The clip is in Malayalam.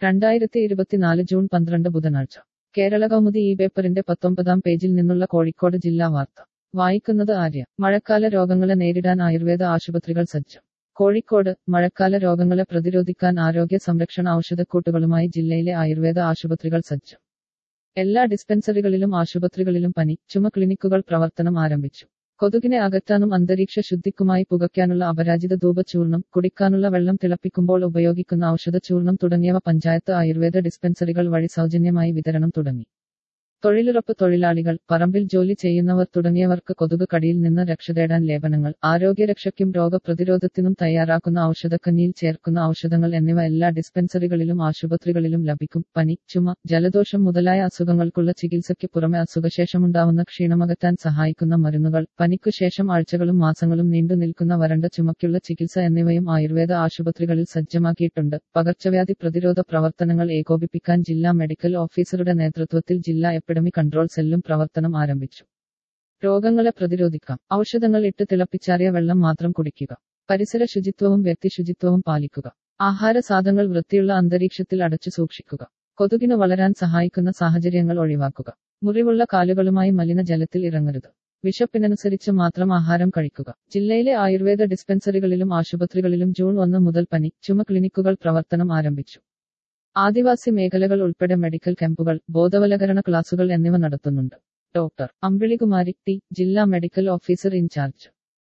രണ്ടായിരത്തി ഇരുപത്തിനാല് ജൂൺ പന്ത്രണ്ട് ബുധനാഴ്ച കേരള കൗമുദി ഈ പേപ്പറിന്റെ പത്തൊമ്പതാം പേജിൽ നിന്നുള്ള കോഴിക്കോട് ജില്ലാ വാർത്ത വായിക്കുന്നത് ആര്യ മഴക്കാല രോഗങ്ങളെ നേരിടാൻ ആയുർവേദ ആശുപത്രികൾ സജ്ജം കോഴിക്കോട് മഴക്കാല രോഗങ്ങളെ പ്രതിരോധിക്കാൻ ആരോഗ്യ സംരക്ഷണ ഔഷധക്കൂട്ടുകളുമായി ജില്ലയിലെ ആയുർവേദ ആശുപത്രികൾ സജ്ജം എല്ലാ ഡിസ്പെൻസറികളിലും ആശുപത്രികളിലും പനി ചുമ ക്ലിനിക്കുകൾ പ്രവർത്തനം ആരംഭിച്ചു കൊതുകിനെ അകറ്റാനും അന്തരീക്ഷ ശുദ്ധിക്കുമായി പുകയ്ക്കാനുള്ള അപരാജിത ധൂപചൂർണം കുടിക്കാനുള്ള വെള്ളം തിളപ്പിക്കുമ്പോൾ ഉപയോഗിക്കുന്ന ഔഷധചൂർണം തുടങ്ങിയവ പഞ്ചായത്ത് ആയുർവേദ ഡിസ്പെൻസറികൾ വഴി സൗജന്യമായി വിതരണം തുടങ്ങി തൊഴിലുറപ്പ് തൊഴിലാളികൾ പറമ്പിൽ ജോലി ചെയ്യുന്നവർ തുടങ്ങിയവർക്ക് കൊതുക് കടിയിൽ നിന്ന് രക്ഷതേടാൻ ലേപനങ്ങൾ ആരോഗ്യരക്ഷയ്ക്കും രോഗപ്രതിരോധത്തിനും തയ്യാറാക്കുന്ന ഔഷധക്കഞ്ഞിയിൽ ചേർക്കുന്ന ഔഷധങ്ങൾ എന്നിവ എല്ലാ ഡിസ്പെൻസറികളിലും ആശുപത്രികളിലും ലഭിക്കും പനി ചുമ ജലദോഷം മുതലായ അസുഖങ്ങൾക്കുള്ള ചികിത്സയ്ക്ക് പുറമെ അസുഖശേഷമുണ്ടാവുന്ന ക്ഷീണമകറ്റാൻ സഹായിക്കുന്ന മരുന്നുകൾ പനിക്കു ശേഷം ആഴ്ചകളും മാസങ്ങളും നീണ്ടു നിൽക്കുന്ന വരണ്ട ചുമയ്ക്കുള്ള ചികിത്സ എന്നിവയും ആയുർവേദ ആശുപത്രികളിൽ സജ്ജമാക്കിയിട്ടുണ്ട് പകർച്ചവ്യാധി പ്രതിരോധ പ്രവർത്തനങ്ങൾ ഏകോപിപ്പിക്കാൻ ജില്ലാ മെഡിക്കൽ ഓഫീസറുടെ നേതൃത്വത്തിൽ ജില്ലാ എപ്പിഡമി കൺട്രോൾ സെല്ലും പ്രവർത്തനം ആരംഭിച്ചു രോഗങ്ങളെ പ്രതിരോധിക്കാം ഔഷധങ്ങൾ ഇട്ട് തിളപ്പിച്ചാറിയ വെള്ളം മാത്രം കുടിക്കുക പരിസര ശുചിത്വവും വ്യക്തി ശുചിത്വവും പാലിക്കുക ആഹാര സാധനങ്ങൾ വൃത്തിയുള്ള അന്തരീക്ഷത്തിൽ അടച്ചു സൂക്ഷിക്കുക കൊതുകിന് വളരാൻ സഹായിക്കുന്ന സാഹചര്യങ്ങൾ ഒഴിവാക്കുക മുറിവുള്ള കാലുകളുമായി മലിനജലത്തിൽ ഇറങ്ങരുത് വിശപ്പിനനുസരിച്ച് മാത്രം ആഹാരം കഴിക്കുക ജില്ലയിലെ ആയുർവേദ ഡിസ്പെൻസറികളിലും ആശുപത്രികളിലും ജൂൺ ഒന്ന് മുതൽ പനി ചുമ ക്ലിനിക്കുകൾ പ്രവർത്തനം ആരംഭിച്ചു ആദിവാസി മേഖലകൾ ഉൾപ്പെടെ മെഡിക്കൽ ക്യാമ്പുകൾ ബോധവൽക്കരണ ക്ലാസുകൾ എന്നിവ നടത്തുന്നുണ്ട് ഡോക്ടർ അമ്പിളികുമാരി ടി ജില്ലാ മെഡിക്കൽ ഓഫീസർ ഇൻചാർജ്